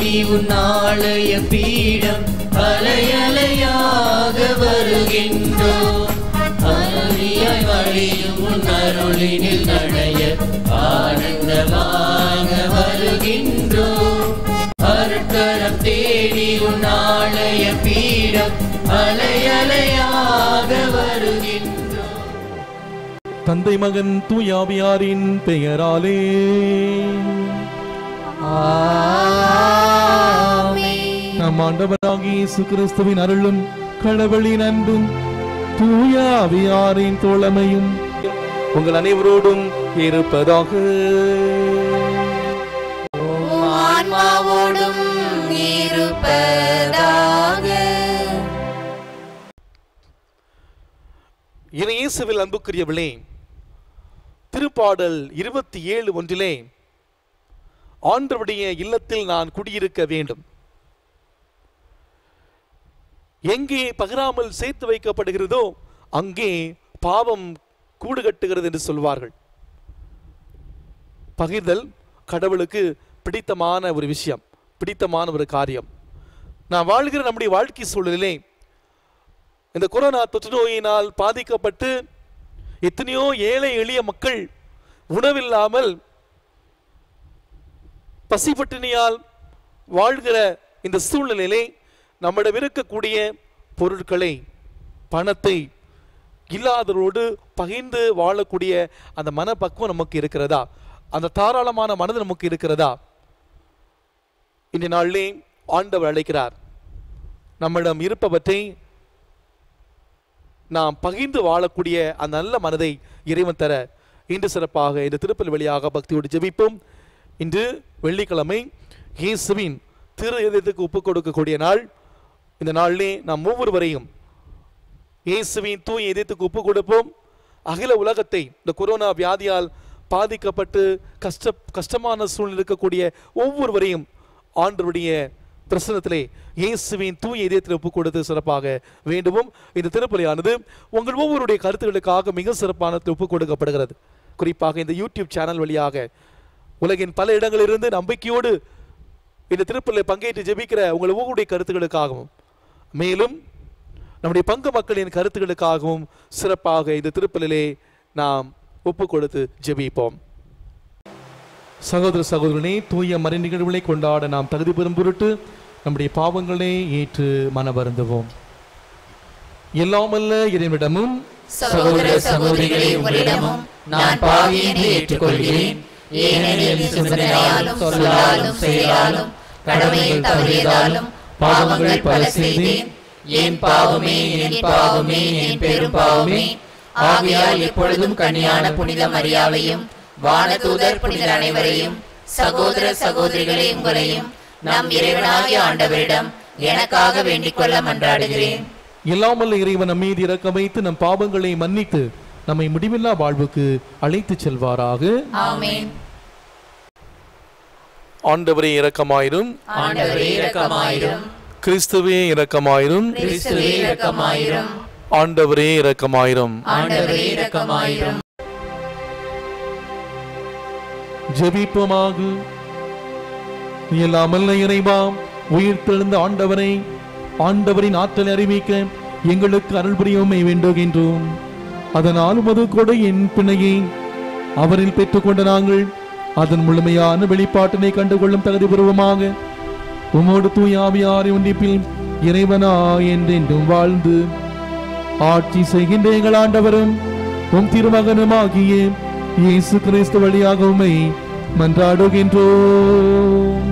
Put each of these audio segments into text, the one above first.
தேடி உன்னாலய பீடம் அலையலையாக வருகின்றோம் அருளியாய் வழியும் உன் அருளினில் நடைய ஆனந்தமாக வருகின்றோம் அருட்கரம் தேடி உன்னாலய பீடம் அலையலையாக வருகின்றோம் தந்தை மகன் தூயாவியாரின் பெயராலே நம் ஆண்டவராகிய இயேசு கிறிஸ்துவின் அருளும் கடவுளின் அன்பும் தூயாவியாரின் தோழமையும் உங்கள் அனைவரோடும் இருப்பதாக ஆன்மாவோடும் இருப்பதாக இறை இயேசுவில் அன்புக்குரியவளே திருப்பாடல் இருபத்தி ஏழு ஒன்றிலே ஆண்டவருடைய இல்லத்தில் நான் குடியிருக்க வேண்டும் எங்கே பகிராமல் சேர்த்து வைக்கப்படுகிறதோ அங்கே பாவம் கூடு கட்டுகிறது என்று சொல்வார்கள் பகிர்தல் கடவுளுக்கு பிடித்தமான ஒரு விஷயம் பிடித்தமான ஒரு காரியம் நான் வாழ்கிற நம்முடைய வாழ்க்கை சூழலிலே இந்த கொரோனா தொற்று நோயினால் பாதிக்கப்பட்டு எத்தனையோ ஏழை எளிய மக்கள் உணவில்லாமல் பசிப்பட்டினியால் வாழ்கிற இந்த சூழ்நிலையிலே நம்மிடம் இருக்கக்கூடிய பொருட்களை பணத்தை இல்லாதவரோடு பகிர்ந்து வாழக்கூடிய அந்த மனப்பக்குவம் நமக்கு இருக்கிறதா அந்த தாராளமான மனது நமக்கு இருக்கிறதா இந்த நாளிலே ஆண்டவர் அழைக்கிறார் நம்மிடம் இருப்பவற்றை நாம் பகிர்ந்து வாழக்கூடிய அந்த நல்ல மனதை இறைவன் தர இன்று சிறப்பாக இந்த திருப்பல் வழியாக பக்தியோடு ஜெபிப்போம் இன்று வெள்ளிக்கிழமை இயேசுவின் திரு இதயத்துக்கு ஒப்புக் கொடுக்கக்கூடிய நாள் இந்த நாளிலே நாம் ஒவ்வொருவரையும் இயேசுவின் தூய இதயத்துக்கு ஒப்புக் கொடுப்போம் அகில உலகத்தை இந்த கொரோனா வியாதியால் பாதிக்கப்பட்டு கஷ்ட கஷ்டமான சூழ்நிலை இருக்கக்கூடிய ஒவ்வொருவரையும் ஆண்டவருடைய பிரசனத்திலே இயேசுவின் தூய இதயத்தில் ஒப்புக் கொடுத்து சிறப்பாக வேண்டுவோம் இந்த திருப்பலியானது உங்கள் ஒவ்வொருடைய கருத்துக்களுக்காக மிக சிறப்பான ஒப்புக் கொடுக்கப்படுகிறது குறிப்பாக இந்த யூடியூப் சேனல் வழியாக உலகின் பல இடங்களிலிருந்து நம்பிக்கையோடு இந்த திருப்பலில் பங்கேற்று ஜெபிக்கிற உங்கள் ஒவ்வொருடைய கருத்துக்களுக்காகவும் மேலும் நம்முடைய பங்கு மக்களின் கருத்துக்களுக்காகவும் சிறப்பாக இந்த திருப்பலிலே நாம் ஒப்புக் கொடுத்து ஜெபிப்போம் சகோதர சகோதரனே தூய மறை நிகழ்வுகளை கொண்டாட நாம் தகுதி பெறும் பொருட்டு நம்முடைய பாவங்களை ஏற்று மனவருந்துவோம் எல்லாமல்ல இறைவிடமும் சகோதர சகோதரிகளே உங்களிடமும் நான் பாவி என்று ஏற்றுக்கொள்கிறேன் ஏனெனில் சிந்தனையாலும் சொல்லாலும் செயலாலும் கடமையில் தவறியதாலும் பாவங்கள் பல செய்தேன் என் பாவமே என் பாவமே என் பெரும் பாவமே ஆகையால் எப்பொழுதும் கன்னியான புனித மரியாவையும் வானதூதர் புனிதர் அனைவரையும் சகோதர சகோதரிகளே உங்களையும் நம் இறைவனாகிய ஆண்டவரிடம் எனக்காக வேண்டிக் கொள்ள மன்றாடுகிறேன் எல்லாமல்ல இறைவன் நம் மீது இறக்க வைத்து நம் பாவங்களை மன்னித்து நம்மை முடிவில்லா வாழ்வுக்கு அழைத்துச் செல்வாராக ஆமென் ஆண்டவரே இரக்கமாயிரும் ஆண்டவரே இரக்கமாயிரும் கிறிஸ்துவே இரக்கமாயிரும் கிறிஸ்துவே இரக்கமாயிரும் ஆண்டவரே இரக்கமாயிரும் ஆண்டவரே இரக்கமாயிரும் ஜெபிப்போமாக எல்லாமல்ல இறைவாம் உயிர் தெழுந்த ஆண்டவரை ஆண்டவரின் ஆற்றலை அறிவிக்க எங்களுக்கு அருள் புரியுமை வேண்டுகின்றோம் அதனால் உமது கொடையின் பிணையை அவரில் பெற்றுக்கொண்ட நாங்கள் அதன் முழுமையான வெளிப்பாட்டினை கண்டுகொள்ளும் தகுதி பெறுவோமாக உமோடு தூயாவியாரை ஒன்றிப்பில் இறைவனா என்றென்றும் வாழ்ந்து ஆட்சி செய்கின்ற எங்கள் ஆண்டவரும் உம் திருமகனுமாகிய இயேசு கிறிஸ்து வழியாக உம்மை மன்றாடுகின்றோம்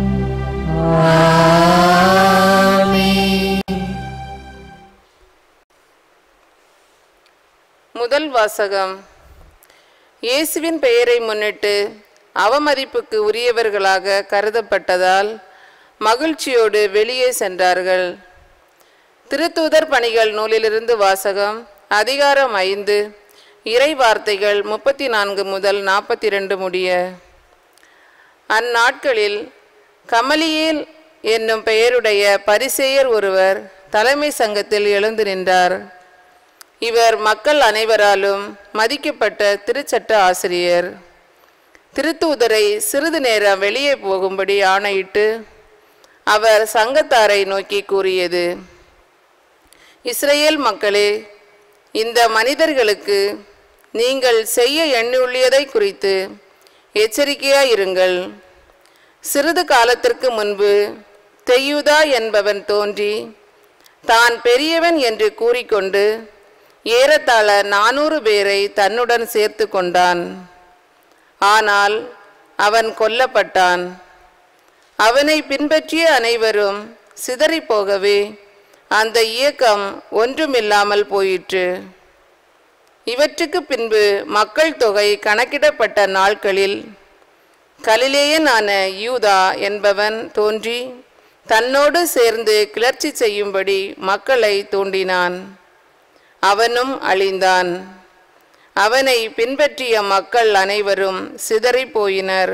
முதல் வாசகம் இயேசுவின் பெயரை முன்னிட்டு அவமதிப்புக்கு உரியவர்களாக கருதப்பட்டதால் மகிழ்ச்சியோடு வெளியே சென்றார்கள் திருத்தூதர் பணிகள் நூலிலிருந்து வாசகம் அதிகாரம் ஐந்து இறை வார்த்தைகள் முப்பத்தி நான்கு முதல் நாற்பத்தி ரெண்டு முடிய அந்நாட்களில் கமலியேல் என்னும் பெயருடைய பரிசேயர் ஒருவர் தலைமை சங்கத்தில் எழுந்து நின்றார் இவர் மக்கள் அனைவராலும் மதிக்கப்பட்ட திருச்சட்ட ஆசிரியர் திருத்தூதரை சிறிது நேரம் வெளியே போகும்படி ஆணையிட்டு அவர் சங்கத்தாரை நோக்கி கூறியது இஸ்ரேல் மக்களே இந்த மனிதர்களுக்கு நீங்கள் செய்ய எண்ணியுள்ளதை குறித்து எச்சரிக்கையாயிருங்கள் சிறிது காலத்திற்கு முன்பு தெய்யுதா என்பவன் தோன்றி தான் பெரியவன் என்று கூறிக்கொண்டு ஏறத்தாழ நானூறு பேரை தன்னுடன் சேர்த்து கொண்டான் ஆனால் அவன் கொல்லப்பட்டான் அவனை பின்பற்றிய அனைவரும் சிதறிப் போகவே அந்த இயக்கம் ஒன்றுமில்லாமல் போயிற்று இவற்றுக்கு பின்பு மக்கள் தொகை கணக்கிடப்பட்ட நாட்களில் கலிலேயனான யூதா என்பவன் தோன்றி தன்னோடு சேர்ந்து கிளர்ச்சி செய்யும்படி மக்களை தூண்டினான் அவனும் அழிந்தான் அவனை பின்பற்றிய மக்கள் அனைவரும் சிதறிப் போயினர்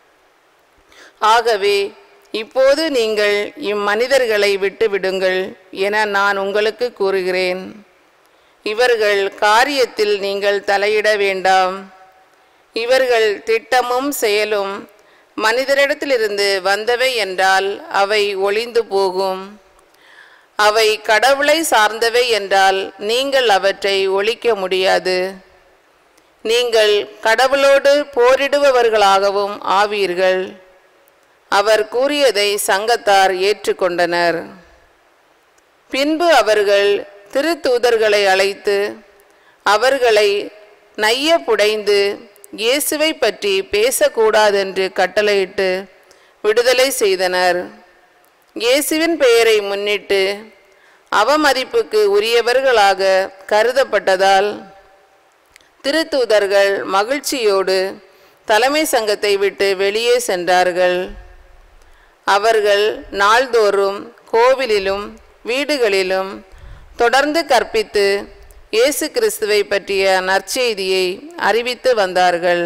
ஆகவே இப்போது நீங்கள் இம்மனிதர்களை விட்டுவிடுங்கள் என நான் உங்களுக்கு கூறுகிறேன் இவர்கள் காரியத்தில் நீங்கள் தலையிட வேண்டாம் இவர்கள் திட்டமும் செயலும் மனிதரிடத்திலிருந்து வந்தவை என்றால் அவை ஒளிந்து போகும் அவை கடவுளை சார்ந்தவை என்றால் நீங்கள் அவற்றை ஒழிக்க முடியாது நீங்கள் கடவுளோடு போரிடுபவர்களாகவும் ஆவீர்கள் அவர் கூறியதை சங்கத்தார் ஏற்றுக்கொண்டனர் பின்பு அவர்கள் திருத்தூதர்களை அழைத்து அவர்களை நைய புடைந்து இயேசுவை பற்றி பேசக்கூடாதென்று கட்டளையிட்டு விடுதலை செய்தனர் இயேசுவின் பெயரை முன்னிட்டு அவமதிப்புக்கு உரியவர்களாக கருதப்பட்டதால் திருத்தூதர்கள் மகிழ்ச்சியோடு தலைமை சங்கத்தை விட்டு வெளியே சென்றார்கள் அவர்கள் நாள்தோறும் கோவிலிலும் வீடுகளிலும் தொடர்ந்து கற்பித்து இயேசு கிறிஸ்துவை பற்றிய நற்செய்தியை அறிவித்து வந்தார்கள்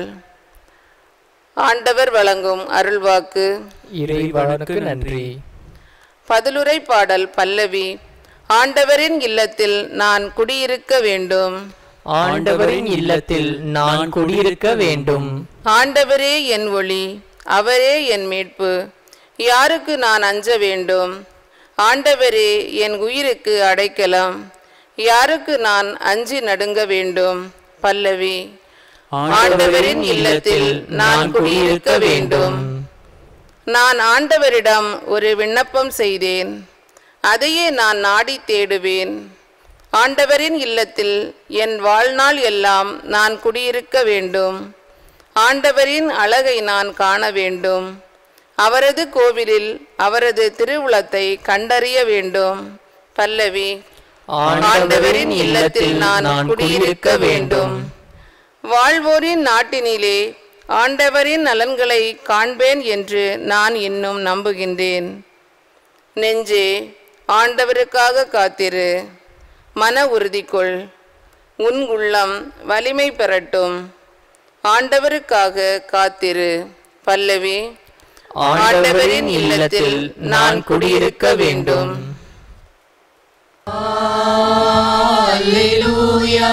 ஆண்டவர் வழங்கும் அருள்வாக்கு இறைவனுக்கு நன்றி பதிலுரை பாடல் பல்லவி ஆண்டவரின் இல்லத்தில் நான் குடியிருக்க வேண்டும் ஆண்டவரின் இல்லத்தில் நான் குடியிருக்க வேண்டும் ஆண்டவரே என் ஒளி அவரே என் மீட்பு யாருக்கு நான் அஞ்ச வேண்டும் ஆண்டவரே என் உயிருக்கு அடைக்கலம் யாருக்கு நான் அஞ்சி நடுங்க வேண்டும் பல்லவி ஆண்டவரின் இல்லத்தில் நான் குடியிருக்க வேண்டும் நான் ஆண்டவரிடம் ஒரு விண்ணப்பம் செய்தேன் அதையே நான் நாடி தேடுவேன் ஆண்டவரின் இல்லத்தில் என் வாழ்நாள் எல்லாம் நான் குடியிருக்க வேண்டும் ஆண்டவரின் அழகை நான் காண வேண்டும் அவரது கோவிலில் அவரது திருவுளத்தை கண்டறிய வேண்டும் பல்லவி ஆண்டவரின் இல்லத்தில் நான் குடியிருக்க வேண்டும் வாழ்வோரின் நாட்டினிலே ஆண்டவரின் நலன்களை காண்பேன் என்று நான் இன்னும் நம்புகின்றேன் நெஞ்சே ஆண்டவருக்காக காத்திரு மன உறுதி கொள் உன் உள்ளம் வலிமை பெறட்டும் ஆண்டவருக்காக காத்திரு பல்லவி ஆண்டவரின் இல்லத்தில் நான் குடியிருக்க வேண்டும் Alleluia.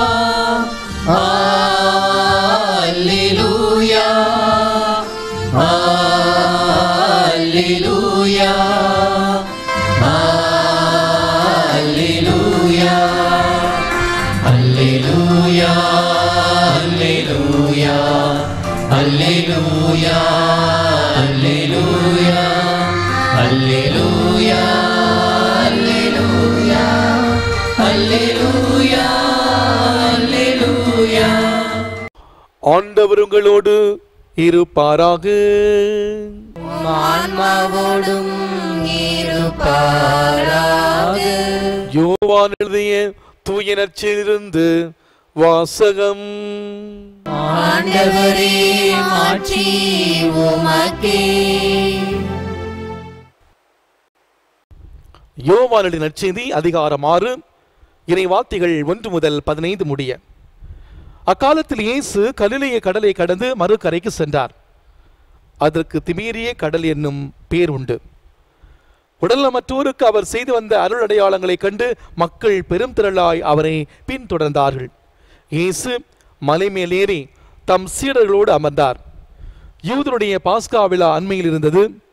Alleluia. Alleluia. Alleluia. Alleluia. Alleluia. Alleluia. Alleluia. Alleluia. Alleluia. Alleluia. Alleluia. ஆண்டவர் உங்களோடு இருப்பாராக ஆன்மாவோடும் இருப்பாராக யோவான் எழுதிய தூய நற்செய்தியிலிருந்து வாசகம் ஆண்டவரே மாற்றி உமக்கே யோவான் எழுதிய நற்செய்தி அதிகாரம் ஆறு இறை வார்த்தைகள் ஒன்று முதல் பதினைந்து முடிய அக்காலத்தில் இயேசு கலிலேய கடலை கடந்து மறுகரைக்கு சென்றார் அதற்கு திமீரிய கடல் என்னும் பேர் உண்டு உடல்நமற்றோருக்கு அவர் செய்து வந்த அருள் அடையாளங்களைக் கண்டு மக்கள் பெரும் திரளாய் அவரை பின்தொடர்ந்தார்கள் இயேசு மலை மேலேறி தம் சீடர்களோடு அமர்ந்தார் யூதருடைய பாஸ்கா விழா அண்மையில் இருந்தது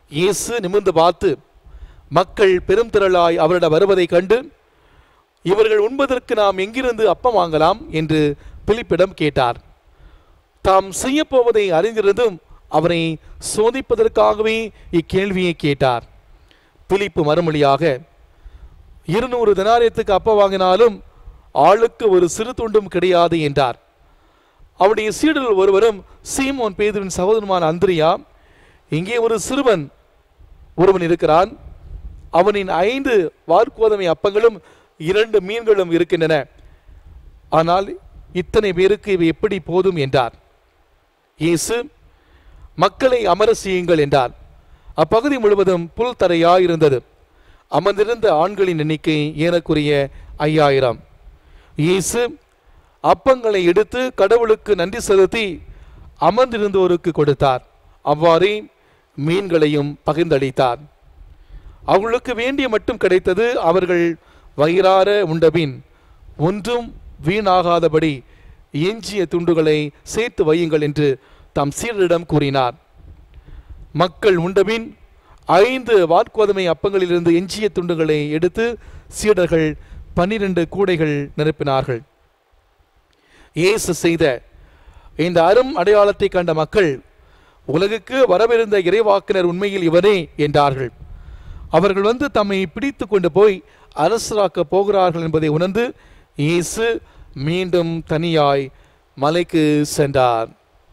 இயேசு நிமிர்ந்து பார்த்து மக்கள் பெரும் திரளாய் அவரிடம் வருவதைக் கண்டு இவர்கள் உண்பதற்கு நாம் எங்கிருந்து அப்பம் வாங்கலாம் என்று பிலிப்பிடம் கேட்டார் தாம் செய்யப்போவதை அறிந்திருந்தும் அவரை சோதிப்பதற்காகவே இக்கேள்வியை கேட்டார் பிலிப்பு மறுமொழியாக இருநூறு தினாரியத்துக்கு அப்ப வாங்கினாலும் ஆளுக்கு ஒரு சிறு துண்டும் கிடையாது என்றார் அவருடைய சீடர்கள் ஒருவரும் சீமோன் பேதுவின் சகோதரமான அந்திரியா இங்கே ஒரு சிறுவன் ஒருவன் இருக்கிறான் அவனின் ஐந்து வார்கோதமை அப்பங்களும் இரண்டு மீன்களும் இருக்கின்றன ஆனால் இத்தனை பேருக்கு இவை எப்படி போதும் என்றார் இயேசு மக்களை அமர செய்யுங்கள் என்றார் அப்பகுதி முழுவதும் புல் தரையாயிருந்தது அமர்ந்திருந்த ஆண்களின் எண்ணிக்கை ஏறக்குறைய ஐயாயிரம் இயேசு அப்பங்களை எடுத்து கடவுளுக்கு நன்றி செலுத்தி அமர்ந்திருந்தோருக்கு கொடுத்தார் அவ்வாறே மீன்களையும் பகிர்ந்தளித்தார் அவர்களுக்கு வேண்டிய மட்டும் கிடைத்தது அவர்கள் வயிறார உண்டபின் ஒன்றும் வீணாகாதபடி எஞ்சிய துண்டுகளை சேர்த்து வையுங்கள் என்று தம் சீடரிடம் கூறினார் மக்கள் உண்டபின் ஐந்து வார்கோதுமை அப்பங்களிலிருந்து எஞ்சிய துண்டுகளை எடுத்து சீடர்கள் பன்னிரண்டு கூடைகள் நிரப்பினார்கள் இயேசு செய்த இந்த அரும் அடையாளத்தை கண்ட மக்கள் உலகுக்கு வரவிருந்த இறைவாக்கினர் உண்மையில் இவரே என்றார்கள் அவர்கள் வந்து தம்மை பிடித்து கொண்டு போய் அரசராக்க போகிறார்கள் என்பதை உணர்ந்து இயேசு மீண்டும் தனியாய் மலைக்கு சென்றார்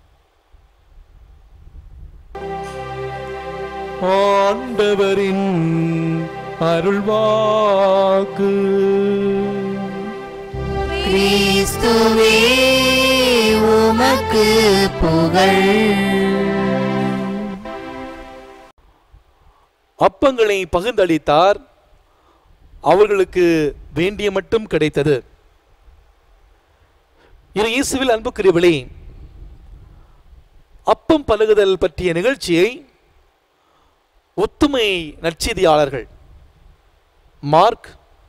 ஆண்டவரின் அருள்வாக்கு கிறிஸ்துவே உமக்கு புகழ் அப்பங்களை பகிர்ந்தளித்தார் அவர்களுக்கு வேண்டிய மட்டும் கிடைத்தது இது இயேசுவில் அன்புக்குரியவளே அப்பம் பழகுதல் பற்றிய நிகழ்ச்சியை ஒத்துமை நற்செய்தியாளர்கள் மார்க்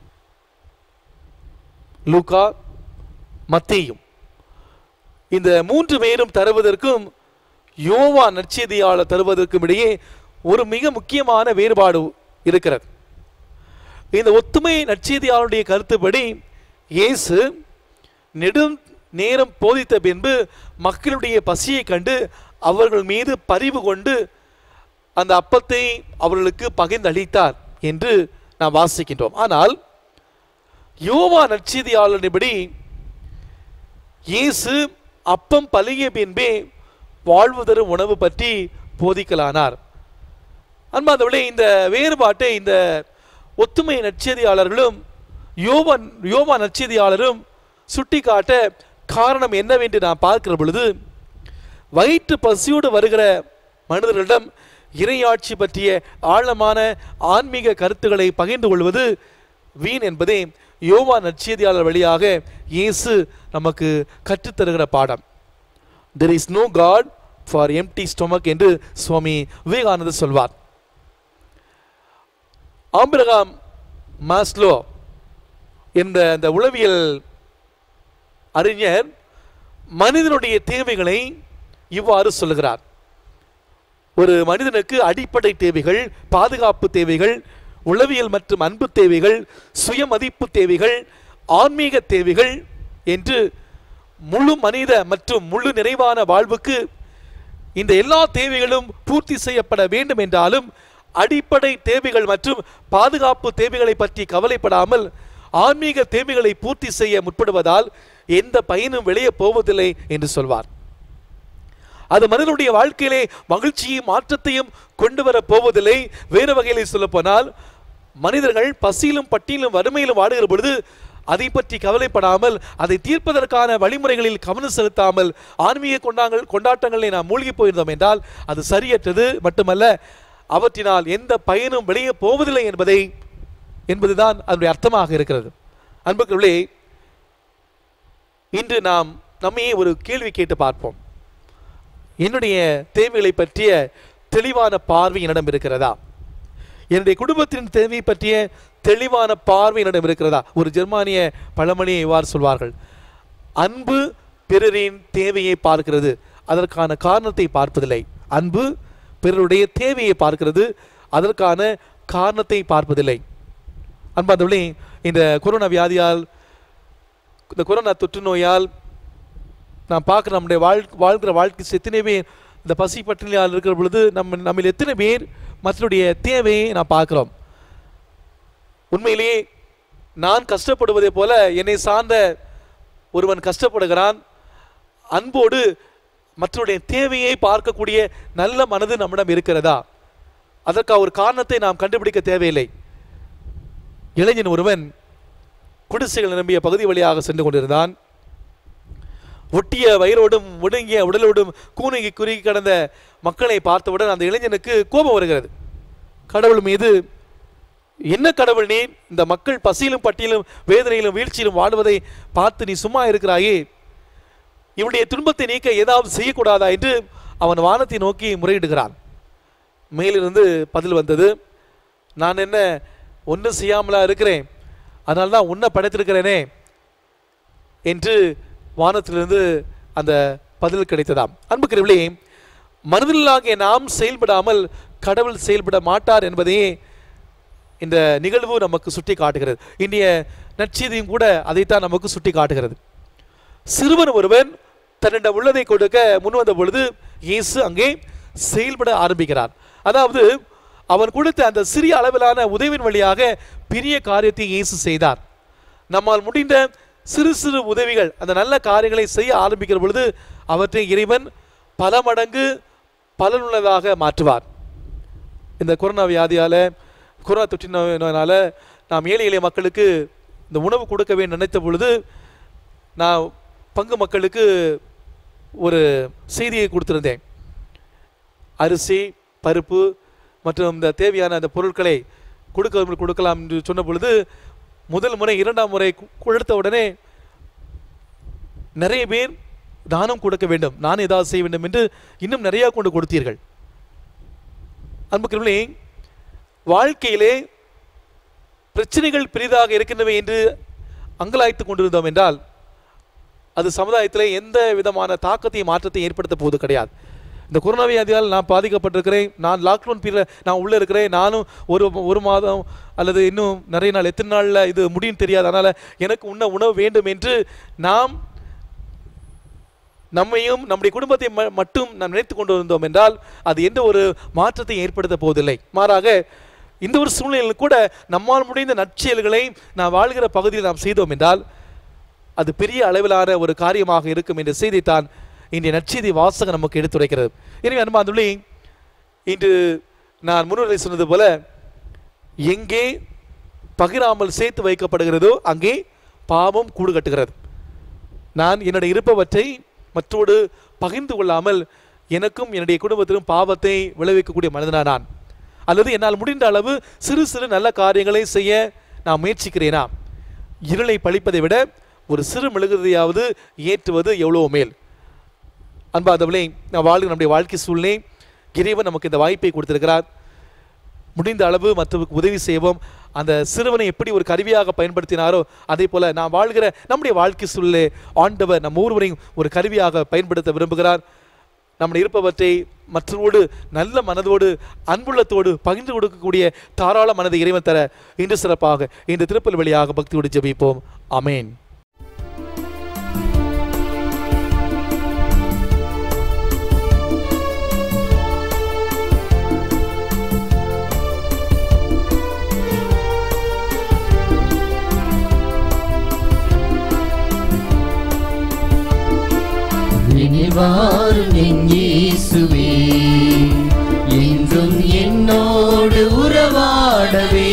லூகா மத்தேயும் இந்த மூன்று பேரும் தருவதற்கும் யோவா நற்செய்தியாளர் தருவதற்கும் இடையே ஒரு மிக முக்கியமான வேறுபாடு இருக்கிறது இந்த ஒத்துமை நற்செய்தியாளருடைய கருத்துப்படி இயேசு நெடும் நேரம் போதித்த பின்பு மக்களுடைய பசியை கண்டு அவர்கள் மீது பரிவு கொண்டு அந்த அப்பத்தை அவர்களுக்கு பகிர்ந்தளித்தார் என்று நாம் வாசிக்கின்றோம் ஆனால் யோவா நற்செய்தியாளரின்படி இயேசு அப்பம் பழகிய பின்பே வாழ்வு தரும் உணவு பற்றி போதிக்கலானார் அன்பாந்தவளே இந்த வேறுபாட்டை இந்த ஒத்துமை நற்செய்தியாளர்களும் யோவன் யோவா நற்செய்தியாளரும் சுட்டிக்காட்ட காரணம் என்னவென்று நான் பார்க்கிற பொழுது வயிற்று பசியோடு வருகிற மனிதர்களிடம் இறையாட்சி பற்றிய ஆழமான ஆன்மீக கருத்துக்களை பகிர்ந்து கொள்வது வீண் என்பதே யோவா நற்செய்தியாளர் வழியாக இயேசு நமக்கு கற்றுத்தருகிற பாடம் there is no god for empty stomach என்று சுவாமி விவேகானந்தர் சொல்வார் ஆம்பிரகாம் மாஸ்லோ என்ற அந்த உளவியல் அறிஞர் மனிதனுடைய தேவைகளை இவ்வாறு சொல்லுகிறார் ஒரு மனிதனுக்கு அடிப்படை தேவைகள் பாதுகாப்பு தேவைகள் உளவியல் மற்றும் அன்பு தேவைகள் சுயமதிப்பு தேவைகள் ஆன்மீக தேவைகள் என்று முழு மனித மற்றும் முழு நிறைவான வாழ்வுக்கு இந்த எல்லா தேவைகளும் பூர்த்தி செய்யப்பட வேண்டும் என்றாலும் அடிப்படை தேவைகள் மற்றும் பாதுகாப்பு தேவைகளை பற்றி கவலைப்படாமல் ஆன்மீக தேவைகளை பூர்த்தி செய்ய முற்படுவதால் எந்த பயனும் வெளியே போவதில்லை என்று சொல்வார் அது மனிதனுடைய வாழ்க்கையிலே மகிழ்ச்சியும் மாற்றத்தையும் கொண்டு வர போவதில்லை வேறு வகையிலே சொல்லப் போனால் மனிதர்கள் பசியிலும் பட்டியிலும் வறுமையிலும் வாடுகிற பொழுது அதை பற்றி கவலைப்படாமல் அதை தீர்ப்பதற்கான வழிமுறைகளில் கவனம் செலுத்தாமல் ஆன்மீக கொண்டாங்கள் கொண்டாட்டங்களை நாம் மூழ்கி போயிருந்தோம் என்றால் அது சரியற்றது மட்டுமல்ல அவற்றினால் எந்த பயனும் வெளியே போவதில்லை என்பதை என்பதுதான் அதனுடைய அர்த்தமாக இருக்கிறது அன்புக்குள்ளே இன்று நாம் நம்மையே ஒரு கேள்வி கேட்டு பார்ப்போம் என்னுடைய தேவைகளை பற்றிய தெளிவான பார்வை என்னிடம் இருக்கிறதா என்னுடைய குடும்பத்தின் தேவை பற்றிய தெளிவான பார்வை என்னிடம் இருக்கிறதா ஒரு ஜெர்மானிய பழமொழியை இவ்வாறு சொல்வார்கள் அன்பு பிறரின் தேவையை பார்க்கிறது அதற்கான காரணத்தை பார்ப்பதில்லை அன்பு பிறருடைய தேவையை பார்க்கிறது அதற்கான காரணத்தை பார்ப்பதில்லை அன்பாந்தவர்களே இந்த கொரோனா வியாதியால் இந்த கொரோனா தொற்று நோயால் நான் பார்க்குற நம்முடைய வாழ் வாழ்கிற வாழ்க்கை எத்தனை பேர் இந்த பசி பட்டினியால் இருக்கிற பொழுது நம்ம நம்ம எத்தனை பேர் மற்றவருடைய தேவையை நான் பார்க்குறோம் உண்மையிலேயே நான் கஷ்டப்படுவதை போல என்னை சார்ந்த ஒருவன் கஷ்டப்படுகிறான் அன்போடு மற்றவருடைய தேவையை பார்க்கக்கூடிய நல்ல மனது நம்மிடம் இருக்கிறதா அதற்காக ஒரு காரணத்தை நாம் கண்டுபிடிக்க தேவையில்லை இளைஞன் ஒருவன் குடிசைகள் நிரம்பிய பகுதி வழியாக சென்று கொண்டிருந்தான் ஒட்டிய வயிறோடும் ஒடுங்கிய உடலோடும் கூனுங்கி குறுகி கடந்த மக்களை பார்த்தவுடன் அந்த இளைஞனுக்கு கோபம் வருகிறது கடவுள் மீது என்ன கடவுள் நீ இந்த மக்கள் பசியிலும் பட்டியலும் வேதனையிலும் வீழ்ச்சியிலும் வாழ்வதை பார்த்து நீ சும்மா இருக்கிறாயே இவனுடைய துன்பத்தை நீக்க ஏதாவது செய்யக்கூடாதா என்று அவன் வானத்தை நோக்கி முறையிடுகிறான் மேலிருந்து பதில் வந்தது நான் என்ன ஒன்றும் செய்யாமலா இருக்கிறேன் அதனால தான் உன்னை படைத்திருக்கிறேனே என்று வானத்திலிருந்து அந்த பதில் கிடைத்ததாம் அன்புக்குரியவர்களே மனதிலாகிய நாம் செயல்படாமல் கடவுள் செயல்பட மாட்டார் என்பதையே இந்த நிகழ்வு நமக்கு சுட்டி காட்டுகிறது இன்றைய நற்செய்தியும் கூட அதைத்தான் நமக்கு சுட்டி காட்டுகிறது சிறுவன் ஒருவன் தன்னிடம் உள்ளதை கொடுக்க முன்வந்த பொழுது இயேசு அங்கே செயல்பட ஆரம்பிக்கிறார் அதாவது அவன் கொடுத்த அந்த சிறிய அளவிலான உதவியின் வழியாக பெரிய காரியத்தை இயேசு செய்தார் நம்மால் முடிந்த சிறு சிறு உதவிகள் அந்த நல்ல காரியங்களை செய்ய ஆரம்பிக்கிற பொழுது அவற்றை இறைவன் பல மடங்கு பலனுள்ளதாக மாற்றுவார் இந்த கொரோனா வியாதியால் கொரோனா தொற்று நோய் நோயினால் நாம் ஏழை எளிய மக்களுக்கு இந்த உணவு கொடுக்க வேண்டும் நினைத்த பொழுது நான் பங்கு மக்களுக்கு ஒரு செய்தியை கொடுத்திருந்தேன் அரிசி பருப்பு மற்றும் இந்த தேவையான அந்த பொருட்களை கொடுக்க கொடுக்கலாம் என்று சொன்ன பொழுது முதல் முறை இரண்டாம் முறை கு- கொடுத்த உடனே நிறைய பேர் தானம் கொடுக்க வேண்டும் நான் ஏதாவது செய்ய வேண்டும் என்று இன்னும் நிறைய கொண்டு கொடுத்தீர்கள் அன்புக்குரியவர்களே வாழ்க்கையிலே பிரச்சனைகள் பெரிதாக இருக்கின்றவை என்று அங்கலாய்த்து கொண்டிருந்தோம் என்றால் அது சமுதாயத்திலே எந்த விதமான தாக்கத்தையும் மாற்றத்தையும் ஏற்படுத்த போவது கிடையாது இந்த கொரோனா வியாதியால் நான் பாதிக்கப்பட்டிருக்கிறேன் நான் லாக்டவுன் பீரியட் நான் உள்ளே இருக்கிறேன் நானும் ஒரு ஒரு மாதம் அல்லது இன்னும் நிறைய நாள் எத்தனை நாளில் இது முடியும் தெரியாது அதனால் எனக்கு உண்ண உணவு வேண்டும் என்று நாம் நம்மையும் நம்முடைய குடும்பத்தை ம- மட்டும் நாம் நினைத்து கொண்டு வந்தோம் என்றால் அது எந்த ஒரு மாற்றத்தையும் ஏற்படுத்த போவதில்லை மாறாக இந்த ஒரு சூழ்நிலையில் கூட நம்மால் முடிந்த நற்செயல்களை நாம் வாழ்கிற பகுதியில் நாம் செய்தோம் என்றால் அது பெரிய அளவிலான ஒரு காரியமாக இருக்கும் என்ற செய்தித்தான் இன்றைய நற்செய்தி வாசகம் நமக்கு எடுத்துரைக்கிறது எனவே அன்பாந்துள்ளி இன்று நான் முன்னுரை சொன்னது போல எங்கே பகிராமல் சேர்த்து வைக்கப்படுகிறதோ அங்கே பாவம் கூடு கட்டுகிறது நான் என்னுடைய இருப்பவற்றை மற்றோடு பகிர்ந்து கொள்ளாமல் எனக்கும் என்னுடைய குடும்பத்திலும் பாவத்தை விளைவிக்கக்கூடிய மனிதனா நான் அல்லது என்னால் முடிந்த அளவு சிறு சிறு நல்ல காரியங்களை செய்ய நான் முயற்சிக்கிறேனா இருளை பழிப்பதை விட ஒரு சிறு மெழுகுதியாவது ஏற்றுவது எவ்வளோ மேல் அன்பாதவளே நான் வாழ்கிற நம்முடைய வாழ்க்கை சூழ்நிலை இறைவன் நமக்கு இந்த வாய்ப்பை கொடுத்திருக்கிறார் முடிந்த அளவு மற்றவருக்கு உதவி செய்வோம் அந்த சிறுவனை எப்படி ஒரு கருவியாக பயன்படுத்தினாரோ அதே போல நாம் வாழ்கிற நம்முடைய வாழ்க்கை சூழலே ஆண்டவர் நம்ம ஒருவரையும் ஒரு கருவியாக பயன்படுத்த விரும்புகிறார் நம்முடைய இருப்பவற்றை மற்றவோடு நல்ல மனதோடு அன்புள்ளத்தோடு பகிர்ந்து கொடுக்கக்கூடிய தாராள மனதை இறைவன் தர இன்று சிறப்பாக இந்த திருப்பல் வழியாக பக்தியோடு ஜெபிப்போம் அமேன் நினைவாரும் என் இயேசுவே என்றும் என்னோடு உறவாடவே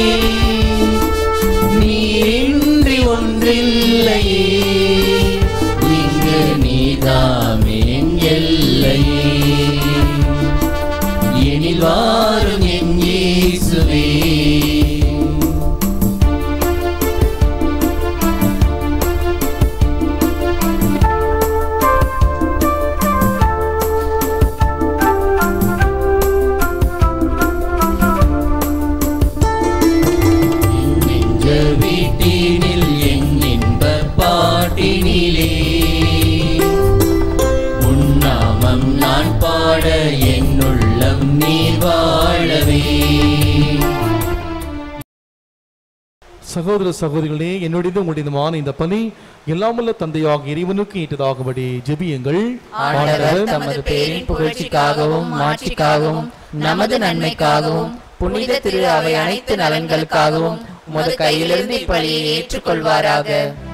நீ இன்றி ஒன்றில்லையே இங்கு நீதாமே என் எல்லையே எனில் வாரும் என் இயேசுவே நெஞ்ச வீட்டினில் என் இன்ப பாட்டில் சகோதர சகோதரிகளே என்னுடைய உங்களுடையதுமான இந்த பணி எல்லாமல்ல தந்தையாக இறைவனுக்கு ஏற்றதாகும்படி ஜெபியுங்கள் ஆண்டவர் தமது பேரின் புகழ்ச்சிக்காகவும் மாட்சிக்காகவும் நமது நன்மைக்காகவும் புனித திரு அவை அனைத்து நலன்களுக்காகவும் உமது கையிலிருந்து இப்பலியை ஏற்றுக்கொள்வாராக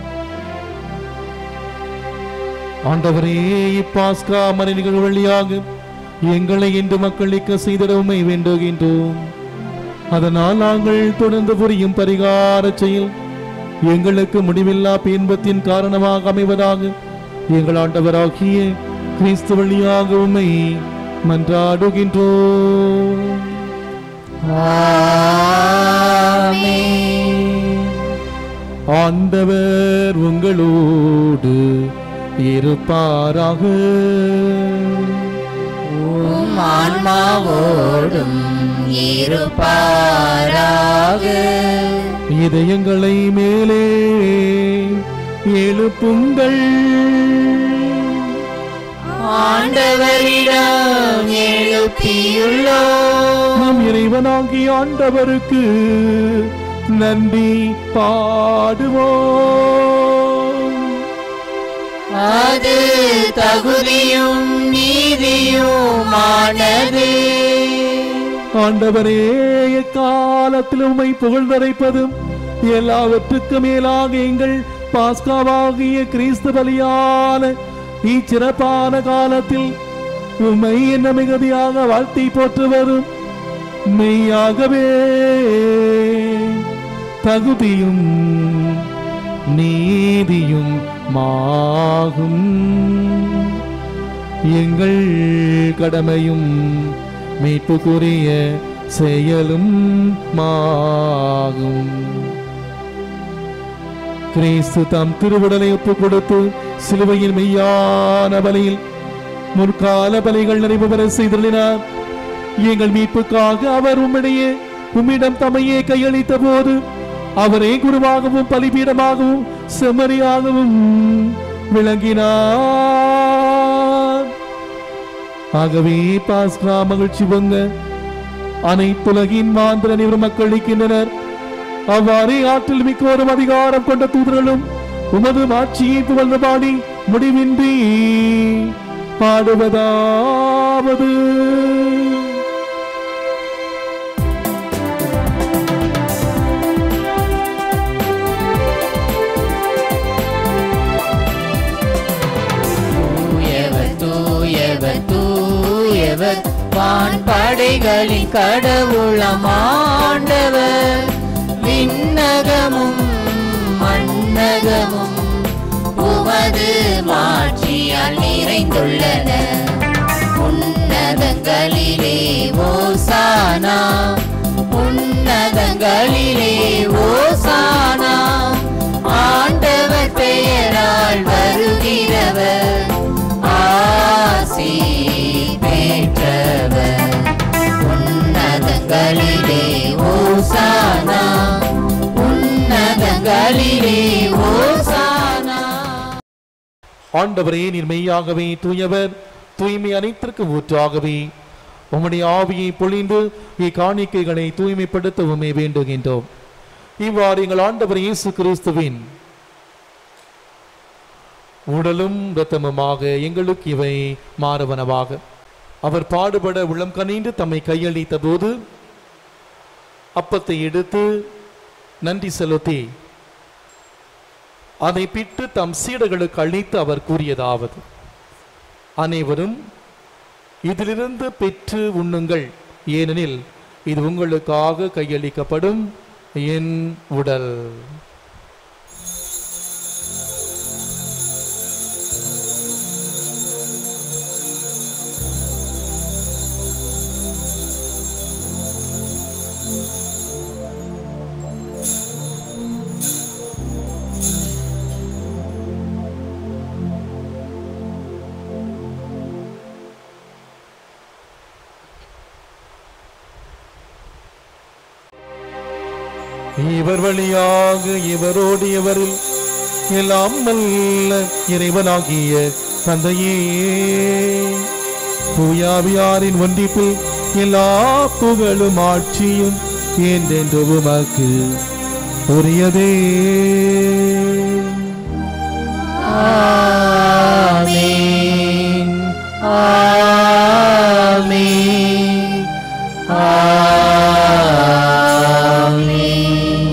ஆண்டவரே இப்பாஸ்கா மறை நிகழ்வு வழியாக எங்களை இன்று மக்களுக்கு செய்திடவுமை வேண்டுகின்றோம் அதனால் நாங்கள் தொடர்ந்து புரியும் பரிகார செயல் எங்களுக்கு முடிவில்லா இன்பத்தின் காரணமாக அமைவதாக எங்கள் ஆண்டவராகிய கிறிஸ்து வழியாக உம்மை மன்றாடுகின்றோம் ஆண்டவர் உங்களோடு இருப்பாராக உம் ஆன்மாவோடும் இருப்பாராக இதயங்களை மேலே எழுப்புங்கள் ஆண்டவரிடம் எழுப்பியுள்ளோம் நம் இறைவனாகி ஆண்டவருக்கு நன்றி பாடுவோம் அது தகுதியும் நீதியுமானது ஆண்டவரே எக்காலத்தில் உம்மை புகழ்ந்தரைப்பதும் எல்லாவற்றுக்கும் மேலாக எங்கள் பாஸ்காவாகிய கிறிஸ்து பலியான இச்சிறப்பான காலத்தில் உம்மை என்ன மிகுதியாக வாழ்த்தி போற்றுவதும் மெய்யாகவே தகுதியும் நீதியும் மாகும் எங்கள் கடமையும் மீட்புக்குரிய செயலும் மாகும் கிறிஸ்து தம் திருவுடலை ஒப்புக் கொடுத்து சிலுவையின் மெய்யான பலியில் முற்கால பலிகள் நிறைவு பெற செய்துள்ளினார் எங்கள் மீட்புக்காக அவர் உம்மிடையே உம்மிடம் தம்மையே கையளித்த போது அவரே குருவாகவும் பலிபீடமாகவும் செம்மறியாகவும் விளங்கினார் ஆகவே பாஸ்கா மகிழ்ச்சி பொங்க அனைத்துலகின் மாந்திர நிவர் மக்கள் இருக்கின்றனர் அவ்வாறே ஆற்றல் மிக்கோரும் அதிகாரம் கொண்ட தூதர்களும் உமது மாட்சியை புகழ்ந்து பாடி முடிவின்றி பாடுவதாவது தூயவர் தூயவர் தூயவர் வான்படைகளின் கடவுளம் ஆண்டவர் விண்ணகமும் மண்ணகமும் உமது மாட்சியால் நிறைந்துள்ளன உன்னதங்களிலே ஓசானா உன்னதங்களிலே ஓசானா ஆண்டவர் பெயரால் வருகிறவர் ஆசி பெற்றவர் உன்னதங்களிலே ஓசானா உன்னதங்களிலே ஓசானா ஆண்டவரே நீர் மெய்யாகவே தூயவர் தூய்மை அனைத்திற்கும் ஊற்றாகவே உம்முடைய ஆவியை பொழிந்து இக்காணிக்கைகளை தூய்மைப்படுத்தவுமே வேண்டுகின்றோம் இவ்வாறு எங்கள் ஆண்டவர் இயேசு கிறிஸ்துவின் உடலும் இரத்தமுமாக எங்களுக்கு இவை மாறுவனவாக அவர் பாடுபட உள்ளம் கனிந்து தம்மை கையளித்த போது அப்பத்தை எடுத்து நன்றி செலுத்தி அதை பிட்டு தம் சீடர்களுக்கு அளித்து அவர் கூறியதாவது அனைவரும் இதிலிருந்து பெற்று உண்ணுங்கள் ஏனெனில் இது உங்களுக்காக கையளிக்கப்படும் என் உடல் இவர் வழியாக இவரோடு இவரில் எல்லாம் வல்ல இறைவனாகிய தந்தையே தூயாவியாரின் ஒன்றிப்பில் எல்லா புகழும் ஆட்சியும் என்றென்று உமக்கு உரியதே ஆமென் ஆமென் ஆமென்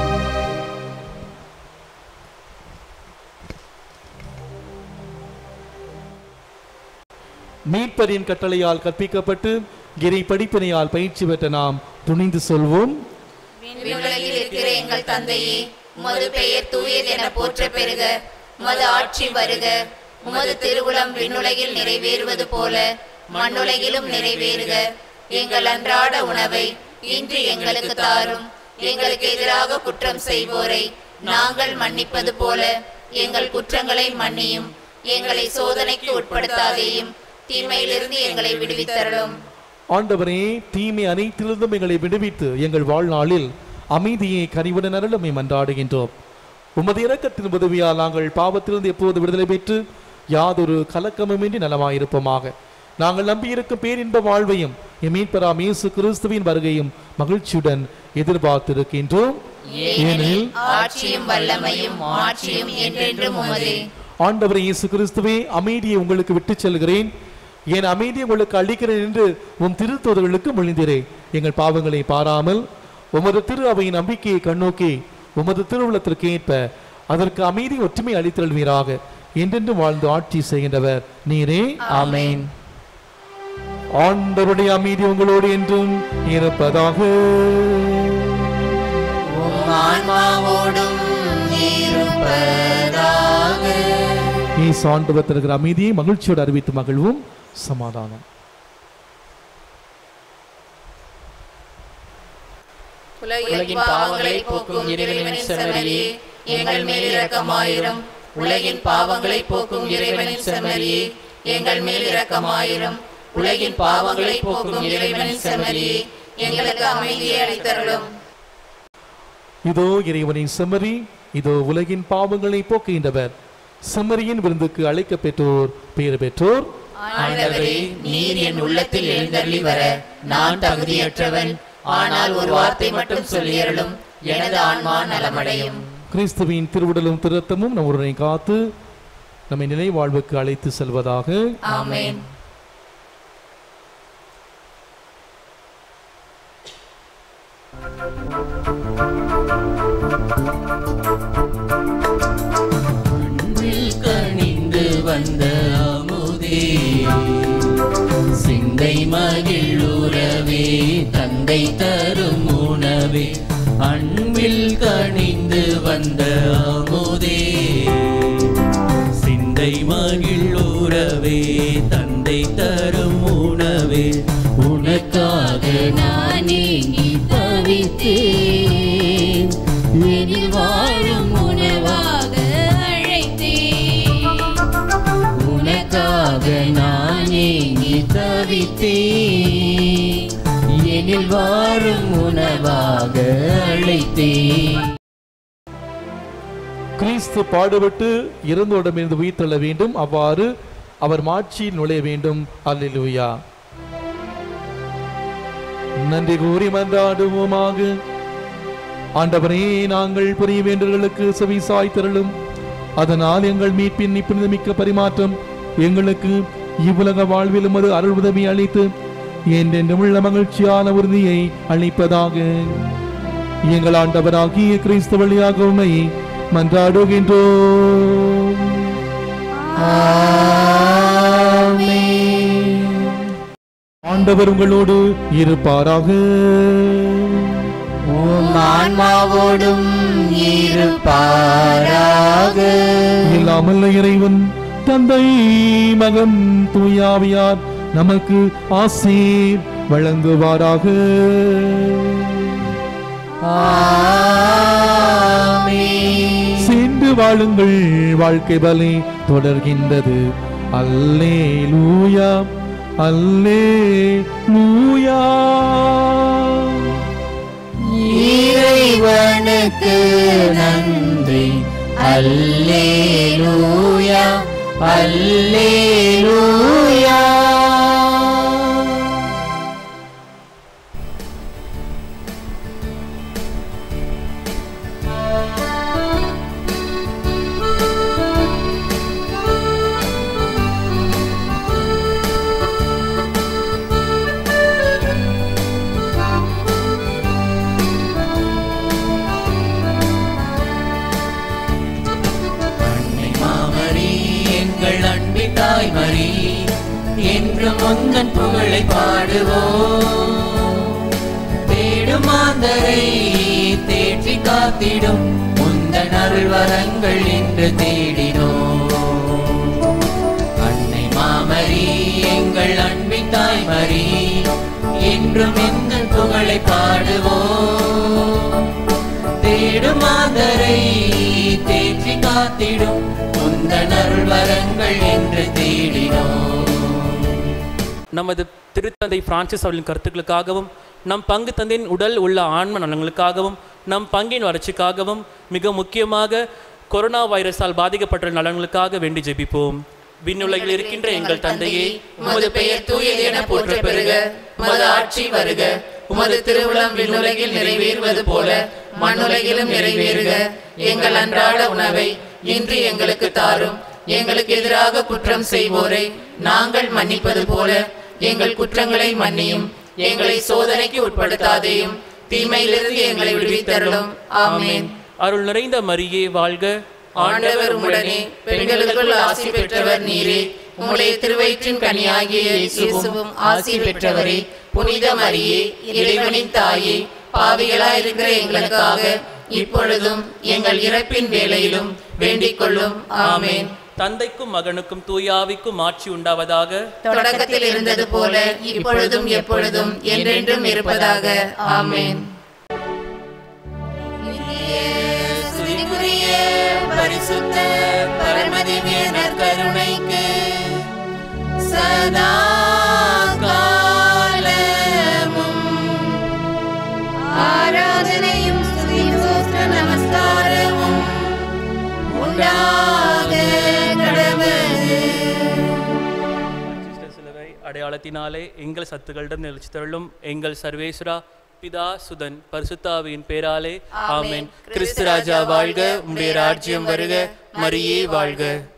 மீட்பரின் கட்டளையால் கற்பிக்கப்பட்டு இறை படிப்பினையால் பயிற்சி பெற்ற நாம் துணிந்து சொல்வோம் விண்ணுலகில் இருக்கிற எங்கள் தந்தையே உமது பெயர் தூயது என போற்ற பெறுக உமது ஆட்சி வருக உமது திருவுளம் விண்ணுலகில் நிறைவேறுவது போல மண்ணுலகிலும் நிறைவேறுக எங்கள் அன்றாட உணவை இன்று எங்களுக்கு தாரும் எங்களுக்கு எதிராக குற்றம் செய்வோரை நாங்கள் மன்னிப்பது போல எங்கள் குற்றங்களை மன்னியும் எங்களை சோதனைக்கு உட்படுத்தாதேயும் தீமையிலிருந்து எங்களை விடுவித்தருளும் ஆண்டவரே தீமை அனைத்திலிருந்தும் எங்களை விடுவித்து எங்கள் வாழ்நாளில் அமைதியை கனிவுடன் அருளுமை மன்றாடுகின்றோம் உமது இரக்கத்தின் உதவியால் நாங்கள் பாவத்திலிருந்து எப்போது விடுதலை பெற்று யாதொரு கலக்கமுமின்றி நலமாயிருப்போமாக நாங்கள் நம்பியிருக்கும் பேரின்ப வாழ்வையும் எம் மீட்பராம் இயேசு கிறிஸ்துவின் வருகையும் மகிழ்ச்சியுடன் எதிர்பார்த்திருக்கின்றோம் ஏனெனில் ஆட்சியும் வல்லமையும் ஆட்சியும் என்றென்றும் உமதே ஆண்டவர் இயேசு கிறிஸ்துவே அமைதியை உங்களுக்கு விட்டுச் செல்கிறேன் என் அமைதியை உங்களுக்கு அளிக்கிறேன் என்று உம் திருத்தோதர்களுக்கு மொழிந்தீரே எங்கள் பாவங்களை பாராமல் உமது திரு அவையின் நம்பிக்கையை கண்ணோக்கி உமது திருவுள்ளத்திற்கு ஏற்ப அதற்கு அமைதி ஒற்றுமை அளித்தல்வீராக என்றென்றும் வாழ்ந்து ஆட்சி செய்கின்றவர் நீரே ஆமென் ஆண்டவருடைய அமைதி உங்களோடு என்றும் இருப்பதாக உம் ஆன்மாவோடும் இருப்பதாக ஈசு ஆண்டவர் தருகிற அமைதியை மகிழ்ச்சியோடு அறிவித்து மகிழ்வும் சமாதானம் உலகின் பாவங்களை போக்கும் இறைவனின் செம்மறியே எங்கள் மேல் இரக்கமாயிரும் உலகின் பாவங்களை போக்கும் இறைவனின் செம்மறியே எங்கள் மேல் இரக்கமாயிரும் உலகின் பாவங்களை போக்கும் இறைவனின் செம்மறியே எங்களுக்கு அமைதியை அளித்தருளும் இதோ இறைவனின் செம்மறி இதோ உலகின் பாவங்களை போக்குகின்றவர் செம்மறியின் விருந்துக்கு அழைக்க பெற்றோர் பேறு பெற்றோர் ஆண்டவரே நீர் என் உள்ளத்தில் எழுந்தருளி வர நான் தகுதியற்றவன் ஆனால் ஒரு வார்த்தை மட்டும் சொல்லியருளும் எனது ஆன்மா நலமடையும் கிறிஸ்துவின் திருவுடலும் திருத்தமும் நம் உடனே காத்து நம்மை நிலை வாழ்வுக்கு அழைத்து செல்வதாக ஆமென் அன்பில் கனிந்து வந்த அமுதே சிந்தை மகிழுறவே தந்தை தரும் உணவே அன்பில் கனிந்து வந்த அமுதே சிந்தை மகிழுறவே தந்தை தரும் உணவே உனக்காக நான் ஏங்கி தவித்தேன் எனில் வாழும் உணவாக அழைத்தேன் உனக்காக நான் ஏங்கி தவித்தேன் எனில் வாழும் உணவாக அழைத்தேன் கிறிஸ்து பாடுபட்டு இறந்தோடமிருந்து உயிர் தள்ள வேண்டும் அவ்வாறு அவர் மாட்சியில் நுழைய வேண்டும் அல்லேலூயா நன்றி கூறி மன்றாடுவோமாக ஆண்டவரே நாங்கள் புரிய வேண்டர்களுக்கு செவி சாய்த்தருளும் அதனால் எங்கள் மீட்பின் நிப்புணிதமிக்க பரிமாற்றம் எங்களுக்கு இவ்வுலக வாழ்விலும் அது அருள் உதவி அளித்து என்றென்றும் உள்ள மகிழ்ச்சியான உறுதியை அளிப்பதாக எங்கள் ஆண்டவராகிய கிறிஸ்து வழியாக உம்மை மன்றாடுகின்றோம் ஆண்டவர் உங்களோடு இருப்பாராக உம் ஆன்மாவோடும் இருப்பாராக இல்லாமல் இறைவன் தந்தை மகன் தூயாவியார் நமக்கு ஆசீர் வழங்குவாராக ஆமென் சென்று வாழுங்கள் வாழ்க்கை பலி தொடர்கின்றது அல்லே லூயா அல்லே லூயா இறைவனுக்கு நன்றி அல்லேலூயா அல்லேலூயா தாய் மரி என்று முந்தன் புகழை பாடுவோம் தேடும் மாந்தரை தேற்றி காத்திடும் முந்தன் அருள் வரங்கள் என்று தேடினோம் அன்னை மாமரி எங்கள் அன்பின் தாய் மரி என்றும் எந்த புகழை பாடுவோம் தேடும் மாந்தரை தேற்றி காத்திடும் முந்தன் அருள் வரங்கள் என்று தேடினோம் நமது திருத்தந்தை பிரான்சிஸ் அவர்களின் கருத்துக்களுக்காகவும் நம் பங்கு தந்தையின் உடல் உள்ள ஆன்ம நலன்களுக்காகவும் நம் பங்கின் வளர்ச்சிக்காகவும் மிக முக்கியமாக கொரோனா வைரஸால் பாதிக்கப்பட்ட நலன்களுக்காக வேண்டி ஜெபிப்போம் விண்ணுலகில் இருக்கின்ற எங்கள் தந்தையே உமது பெயர் தூயது என போற்ற பெறுக உமது ஆட்சி வருக உமது திருவுளம் விண்ணுலகில் நிறைவேறுவது போல மண்ணுலகிலும் நிறைவேறுக எங்கள் அன்றாட உணவை இன்று எங்களுக்கு தாரும் எங்களுக்கு எதிராக குற்றம் செய்வோரை நாங்கள் மன்னிப்பது போல எங்கள் குற்றங்களை மன்னியும் எங்களை சோதனைக்கு உட்படுத்தாதேயும் தீமையிலிருந்து எங்களை விடுவித்தருளும் ஆமென் அருள் நிறைந்த மரியே வாழ்க ஆண்டவர் உம்முடனே பெண்களுக்குள் ஆசி பெற்றவர் நீரே உம்முடைய திருவயிற்றின் கனியாகிய இயேசுவும் ஆசி பெற்றவரே புனித மரியே இறைவனின் தாயே பாவிகளாயிருக்கிற எங்களுக்காக இப்பொழுதும் எங்கள் இறப்பின் வேளையிலும் வேண்டிக் கொள்ளும் ஆமென் தந்தைக்கும் மகனுக்கும் தூயாவிக்கும் ஆட்சி உண்டாவதாக தொடக்கத்தில் இருந்தது போல இப்பொழுதும் எப்பொழுதும் என்றென்றும் இருப்பதாக ஆமென் துதிக்குரிய பரிசுத்த பரமதிவேனர் கருணைக்கு சதா காலமும் ஆராதனையும் ஸ்தோத்திர நமஸ்காரமும் உண்டாக கடவுள் சிஸ்டர் சிலுவை அடையாளத்தினாலே எங்கள் சத்துக்களிடம் நிலைச்சு தருளும் எங்கள் சர்வேஸ்வரா பிதா சுதன் பரிசுத்தாவியின் பேராலே ஆமென் கிறிஸ்து ராஜா வாழ்க உம்முடைய ராஜ்யம் வருக மரியே வாழ்க